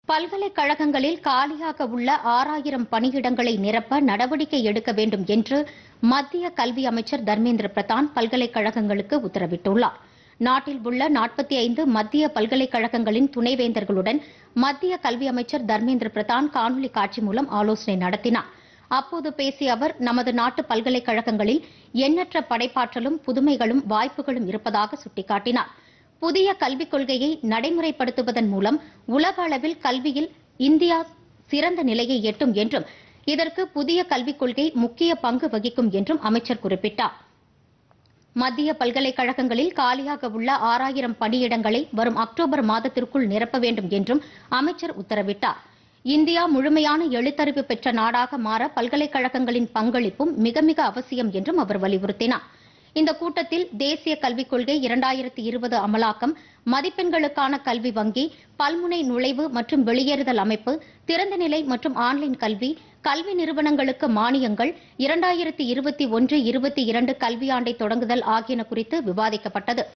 பல்கலைக்கழகங்களில் காலியாக உள்ள ஆறாயிரம் பணியிடங்களை நிரப்ப நடவடிக்கை எடுக்க வேண்டும் என்று மத்திய கல்வி அமைச்சர் தர்மேந்திர பிரதான் பல்கலைக்கழகங்களுக்கு உத்தரவிட்டுள்ளார் நாட்டில் உள்ள நாற்பத்தி ஐந்து மத்திய பல்கலைக்கழகங்களின் துணைவேந்தர்களுடன் மத்திய கல்வி அமைச்சர் தர்மேந்திர பிரதான் காணொலி காட்சி மூலம் ஆலோசனை நடத்தினார் அப்போது பேசிய அவர் நமது நாட்டு பல்கலைக்கழகங்களில் எண்ணற்ற படைப்பாற்றலும் புதுமைகளும் வாய்ப்புகளும் இருப்பதாக சுட்டிக்காட்டினார் புதிய கல்விக் கொள்கையை நடைமுறைப்படுத்துவதன் மூலம் உலக அளவில் கல்வியில் இந்தியா சிறந்த நிலையை எட்டும் என்றும் இதற்கு புதிய கல்விக் கொள்கை முக்கிய பங்கு வகிக்கும் என்றும் அமைச்சர் குறிப்பிட்டார் மத்திய பல்கலைக்கழகங்களில் காலியாக உள்ள ஆறாயிரம் பணியிடங்களை வரும் அக்டோபர் மாதத்திற்குள் நிரப்ப வேண்டும் என்றும் அமைச்சர் உத்தரவிட்டார் இந்தியா முழுமையான எழுத்தறிவு பெற்ற நாடாக மாற பல்கலைக்கழகங்களின் பங்களிப்பும் மிக மிக அவசியம் என்றும் அவர் வலியுறுத்தினார் இந்த கூட்டத்தில் தேசிய கல்விக் கொள்கை இரண்டாயிரத்தி இருபது அமலாக்கம் மதிப்பெண்களுக்கான கல்வி வங்கி பல்முனை நுழைவு மற்றும் வெளியேறுதல் அமைப்பு திறந்தநிலை மற்றும் ஆன்லைன் கல்வி கல்வி நிறுவனங்களுக்கு மானியங்கள் இரண்டாயிரத்தி இருபத்தி ஒன்று இருபத்தி இரண்டு கல்வியாண்டை தொடங்குதல் ஆகியன குறித்து விவாதிக்கப்பட்டது